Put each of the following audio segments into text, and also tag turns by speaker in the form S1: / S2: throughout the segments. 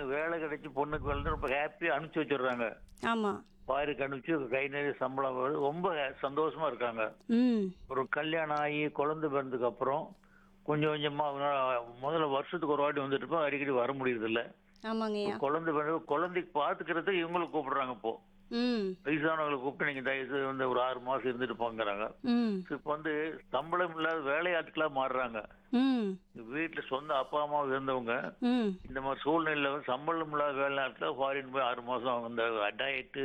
S1: பையனுக்கு வேலை கிடைச்சி பொண்ணுக்கு வேலை ரொம்ப ஹாப்பியா அனுப்பிச்சு வச்சிடுறாங்க
S2: ஆமா
S1: பாருக்கு அனுப்பிச்சு கை நிறைய சம்பளம் வருது ரொம்ப சந்தோஷமா இருக்காங்க
S2: ம்
S1: ஒரு கல்யாணம் ஆகி குழந்தை பிறந்ததுக்கு அப்புறம் கொஞ்சம் கொஞ்சமா அவங்களால முதல்ல வருஷத்துக்கு ஒரு வாட்டி வந்துட்டு இருப்போம் அடிக்கடி வர முடியறது இல்ல
S2: ஆமாங்கய்யா
S1: குழந்தை பிறந்து குழந்தைக்கு பாத்துக்கிறதுக்கு இவங்களுக்கு கூப்பிடுறாங்க இப்போ
S2: ம்
S1: வயசானவங்களை கூப்பிட்டு நீங்க தயவு செய்து வந்து ஒரு ஆறு மாசம் இருந்துட்டு போங்கிறாங்க
S2: ம்
S1: இப்ப வந்து சம்பளம் இல்லாத வேலையாட்களா மாறுறாங்க
S2: ம்
S1: வீட்டுல சொந்த அப்பா அம்மா இருந்தவங்க
S2: ம்
S1: இந்த மாதிரி சூழ்நிலையில வந்து சம்பளம் இல்லாத வேலைநாட்டில் ஃபாரின் போய் ஆறு மாசம் அந்த டயட்டு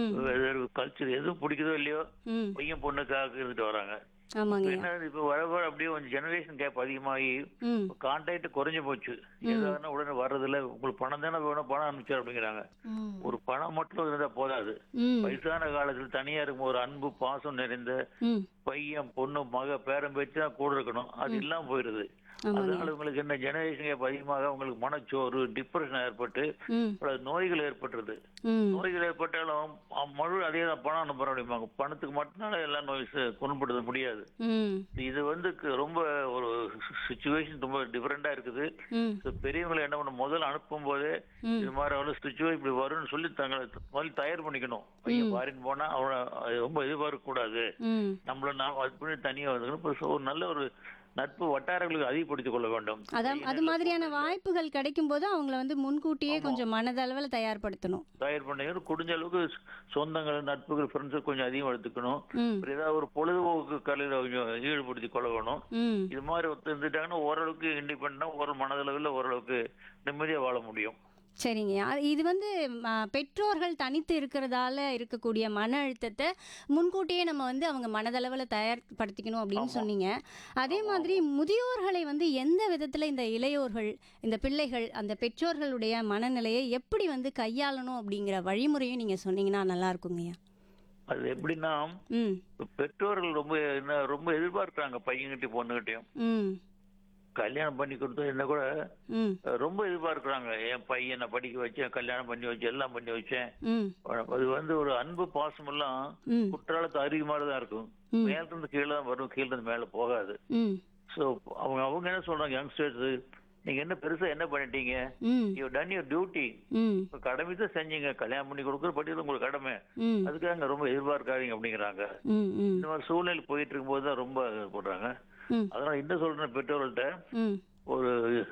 S2: ம்
S1: கல்ச்சர் எதுவும் பிடிக்குதோ இல்லையோ
S2: ம்
S1: பையன் பொண்ணுக்காக இருந்துட்டு வராங்க இப்ப
S2: ஆமாங்கய்யா
S1: என்ன இப்ப வர வர அப்படியே கொஞ்சம் ஜெனரேஷன் கேப் அதிகமாகி
S2: ம்
S1: கான்டாக்ட் குறைஞ்சு போச்சு ஏதாவது உடனே வர்றதில்ல உங்களுக்கு பணம் தானே வேணும் பணம் அனுப்பிச்சார் அப்படிங்கிறாங்க
S2: ம்
S1: ஒரு பணம் மட்டும் இருந்தா போதாது
S2: ம்
S1: வயசான காலத்துல தனியா இருக்கும் ஒரு அன்பு பாசம் நிறைந்த
S2: ம்
S1: பையன் பொண்ணு மக பேரன் பேச்சு தான் கூட இருக்கணும் அது இல்லாம போயிருது
S2: ஆமாங்க
S1: அதனால உங்களுக்கு என்ன ஜெனரேஷன் கேப் அதிகமாக உங்களுக்கு மனச்சோறு டிப்ரெஷன் ஏற்பட்டு
S2: ம்
S1: பல நோய்கள் ஏற்பட்டுருது
S2: ம்
S1: நோய்கள் ஏற்பட்டாலும் அ- முழு அதே தான் பணம் அனுப்புற முடியுமாங்க பணத்துக்கு மட்டும்னால எல்லா நோய் ச- குணப்படுத்த முடியாது
S2: ம்
S1: இது வந்து க- ரொம்ப ஒரு சுச்சுவேஷன் ரொம்ப டிஃபரெண்டா இருக்குது
S2: ம்
S1: So, பெரியவங்களை என்ன பண்ண முதல்ல அனுப்பும் போதே
S2: ம்.
S1: இது மாதிரி அவ்வளவு சுச்சுவேஷன் இப்படி வரும்னு சொல்லி தங்களை முதல்ல தயார் பண்ணிக்கணும் பையன் ஃபாரின் போனா அவனை அது ரொம்ப எதிர்பார்க்க கூடாது
S2: ம்
S1: நம்மள நாம் அது பண்ணி தனியா வந்துக்கணும் இப்போ ஒரு நல்ல ஒரு நட்பு வட்டாரங்களுக்கு அதிகப்படுத்திக் கொள்ள வேண்டும்
S2: அதான் அது மாதிரியான வாய்ப்புகள் கிடைக்கும் போது அவங்கள வந்து முன்கூட்டியே கொஞ்சம் மனதளவில் தயார்படுத்தணும்
S1: தயார் பண்ணிக்கணும் குடிஞ்ச அளவுக்கு சொந்தங்கள் நட்புகள் ஃப்ரெண்ட்ஸு கொஞ்சம் அதிகம் எடுத்துக்கணும்
S2: ம்
S1: அப்புறம் ஏதாவது ஒரு பொழுதுபோக்கு கலையில கொஞ்சம் ஈடுபடுத்தி கொள்ளணும்
S2: ம்
S1: இது மாதிரி ஒருத்தர் இருந்துட்டாங்கன்னா ஓரளவுக்கு இண்டிபெண்டா ஒரு மனதளவில் ஓரளவுக்கு நிம்மதியா வாழ முடியும்
S2: சரிங்க அது- இது வந்து ம, பெற்றோர்கள் தனித்து இருக்கிறதால இருக்கக்கூடிய மன அழுத்தத்தை முன்கூட்டியே நம்ம வந்து அவங்க மனதளவில் தயார்படுத்திக்கணும் அப்படின்னு சொன்னீங்க அதே மாதிரி முதியோர்களை வந்து எந்த விதத்தில் இந்த இளையோர்கள் இந்த பிள்ளைகள் அந்த பெற்றோர்களுடைய மனநிலையை எப்படி வந்து கையாளணும் அப்படிங்கிற வழிமுறையும் நீங்கள் சொன்னீங்கன்னா நல்லா இருக்குங்கய்யா
S1: அது எப்படின்னா
S2: ம்
S1: இப்ப பெற்றோர்கள் ரொம்ப என்ன ரொம்ப எதிர்பார்க்கறாங்க பையன்கிட்டயும் பொண்ணுகிட்டயும்
S2: ம்
S1: கல்யாணம் பண்ணி கொடுத்தா என்ன கூட
S2: ம்
S1: அஹ், ரொம்ப எதிர்பார்க்கறாங்க என் பையனை படிக்க வச்சேன் கல்யாணம் பண்ணி வச்சேன் எல்லாம் பண்ணி வச்சேன்
S2: ம்
S1: அது வந்து ஒரு அன்பு பாசம் எல்லாம்
S2: ம்
S1: குற்றாலத்து அருகே மாதிரி தான் இருக்கும்
S2: ம்.
S1: மேல இருந்து கீழே தான் வரும் கீழ இருந்து மேல போகாது
S2: ம்
S1: சோ அவங்க அவங்க என்ன சொல்றாங்க யங்ஸ்டர்ஸ் நீங்க என்ன பெருசா என்ன பண்ணிட்டீங்க
S2: ம்
S1: யூ டன் யூர் டியூட்டி
S2: ம்
S1: இப்ப கடமை தான் செஞ்சீங்க கல்யாணம் பண்ணி கொடுக்குற படிக்கிறது உங்களுக்கு கடமை
S2: ம்
S1: அதுக்காக ரொம்ப எதிர்பார்க்காதீங்க அப்படிங்கிறாங்க
S2: ம் ம்
S1: இந்த மாதிரி சூழ்நிலை போயிட்டு இருக்கும்போது தான் ரொம்ப போடுறாங்க
S2: ம்
S1: அதனால என்ன சொல்றேன் பெற்றோர்கள்ட்ட
S2: ம்
S1: ஒரு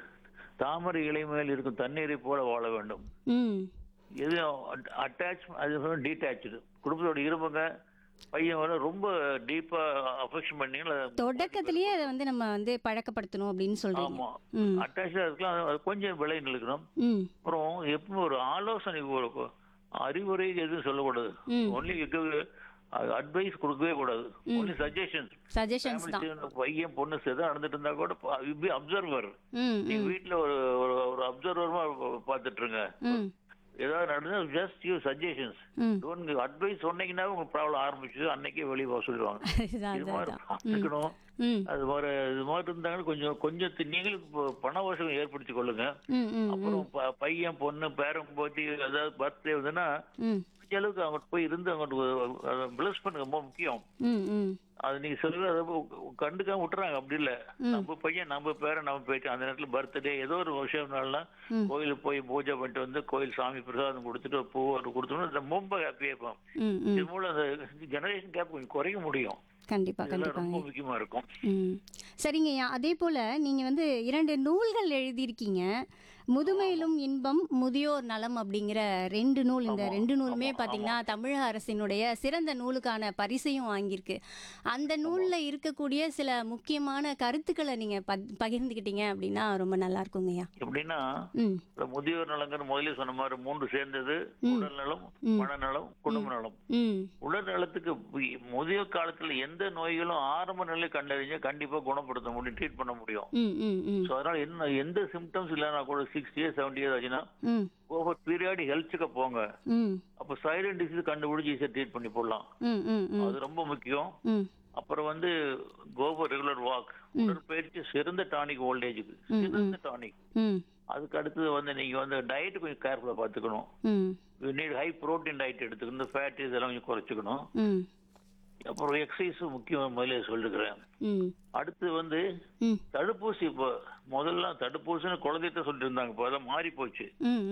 S1: தாமரை இலை மேல் இருக்கும் தண்ணீரை போல வாழ வேண்டும்
S2: ம்
S1: எதுவும் அட்டாச் அது டீட்டாச்சு குடும்பத்தோட இருப்பங்க பையன் வர ரொம்ப டீப்பா அஃபெக்ஷன் பண்ணீங்களா
S2: தொடக்கத்திலேயே அதை வந்து நம்ம வந்து பழக்கப்படுத்தணும் அப்படின்னு சொல்றீங்க
S1: ஆமா
S2: ம்
S1: அட்டாச்சா இருக்கலாம் அது கொஞ்சம் விலை நிற்கணும்
S2: ம்
S1: அப்புறம் எப்பவும் ஒரு ஆலோசனை ஒரு அறிவுரை எதுவும் சொல்லக்கூடாது
S2: ம்.
S1: ஒன்லி அட்வைஸ் கொடுக்கவே கூடாது ஒன்லி சஜஷன்ஸ்
S2: சஜஷன்ஸ் தான்
S1: பையன் பொண்ணு சேதம் நடந்துட்டு இருந்தா கூட அப்சர்வர்
S2: ம்
S1: நீங்க
S2: ம்
S1: வீட்டுல ஒரு ஒரு ஒரு அப்சர்வரமா பாத்துட்டு இருங்க
S2: ம்
S1: ஏதாவது நடந்தா just you suggestions
S2: hmm
S1: don't advice சொன்னீங்கன்னா உங்க ப்ராப்ளம் ஆரம்பிச்சு அன்னைக்கே வெளியே போக சொல்லிடுவாங்க
S2: அதுதான்
S1: இது மாதிரி
S2: அதுதான்
S1: பார்த்துக்கணும்
S2: ம்
S1: அது மாதிரி இது மாதிரி இருந்தாங்கன்னா கொஞ்சம் கொஞ்சம் தி- நீங்களும் இப்போ பண வசதி ஏற்படுத்தி கொள்ளுங்க
S2: ம் ம்
S1: அப்புறம் ப- பையன் பொண்ணு பேரன் போட்டி ஏதாவது பர்த்டே வந்துன்னா
S2: ம்
S1: முடிஞ்ச அளவுக்கு அவங்க போய் இருந்து அவங்க பிளஸ் பண்ணுங்க ரொம்ப முக்கியம்
S2: ம் ம்
S1: அது நீங்க சொல்லுங்க அதை கண்டுக்காம விட்டுறாங்க அப்படி இல்ல நம்ம பையன் நம்ம பேரன் நம்ம போயிட்டு அந்த நேரத்துல பர்த்டே ஏதோ ஒரு விஷயம்னால
S2: ம்.
S1: கோயிலுக்கு போய் பூஜை பண்ணிட்டு வந்து கோயில் சாமி பிரசாதம் கொடுத்துட்டு ஒரு பூ ஒரு கொடுத்தோம்னா ரொம்ப ஹாப்பியா இருப்போம்
S2: ம் ம்
S1: இது மூலம் அந்த ஜெனரேஷன் கேப் கொஞ்சம் குறைக்க முடியும்
S2: கண்டிப்பா
S1: இதெல்லாம்
S2: கண்டிப்பாங்க
S1: ரொம்ப முக்கியமா இருக்கும்
S2: ம் சரிங்கய்யா அதே போல் நீங்கள் வந்து இரண்டு நூல்கள் எழுதியிருக்கீங்க முதுமையிலும் இன்பம் முதியோர் நலம் அப்படிங்கிற ரெண்டு நூல் இந்த ரெண்டு நூலுமே பார்த்தீங்கன்னா தமிழக அரசினுடைய சிறந்த நூலுக்கான பரிசையும் வாங்கியிருக்கு அந்த நூலில் இருக்கக்கூடிய சில முக்கியமான கருத்துக்களை நீங்கள் ப பகிர்ந்துக்கிட்டீங்க அப்படின்னா ரொம்ப நல்லா இருக்குங்கய்யா
S1: எப்படின்னா
S2: ம்
S1: இந்த முதியோர் நலங்கிற முதல்ல சொன்ன மாதிரி மூன்று சேர்ந்தது உடல் நலம் மனநலம் குடும்ப நலம்
S2: ம்
S1: உடல் நலத்துக்கு பு- முதியோர் காலத்துல எந்த நோய்களும் ஆரம்ப நிலை கண்டறிஞ்சு கண்டிப்பா குணப்படுத்த முடியும் ட்ரீட் பண்ண முடியும்
S2: ம் ம் ம்
S1: ஸோ அதனால என்ன எந்த சிம்டம்ஸ் இல்லைன்னா கூட சிக்ஸ் இயர்ஸ் செவன்டி இயர்ஸ் ஆச்சுன்னா
S2: ம்
S1: ஓவர் பீரியாடிக் ஹெல்த் செக்அப் போங்க
S2: ம்
S1: அப்போ சைலண்ட் டிசீஸ் கண்டுபிடிச்சி ஈஸியாக ட்ரீட் பண்ணி போடலாம்
S2: ம் ம் ம்
S1: அது ரொம்ப முக்கியம்
S2: ம்
S1: அப்புறம் வந்து கோபர் ரெகுலர் வாக் உடற்பயிற்சி சிறந்த டானிக் ஓல்டேஜுக்கு சிறந்த டானிக்
S2: ம்
S1: அதுக்கு அடுத்தது வந்து நீங்க வந்து டயட் கொஞ்சம் கேர்ஃபுல்லா பாத்துக்கணும்
S2: hmm
S1: you need high protein diet எடுத்துக்கணும் இந்த ஃபேட் இதெல்லாம் கொஞ்சம் குறைச்சிக்கணும்
S2: ம்
S1: அப்புறம் எக்ஸசைஸ் முக்கியம் முதல்ல சொல்லிருக்கிறேன்
S2: ம்
S1: அடுத்து வந்து
S2: ம்
S1: தடுப்பூசி இப்போ முதல்ல தடுப்பூசின்னு குழந்தைகிட்ட சொல்லிட்டு இருந்தாங்க இப்போ அதெல்லாம் மாறி போச்சு
S2: ம்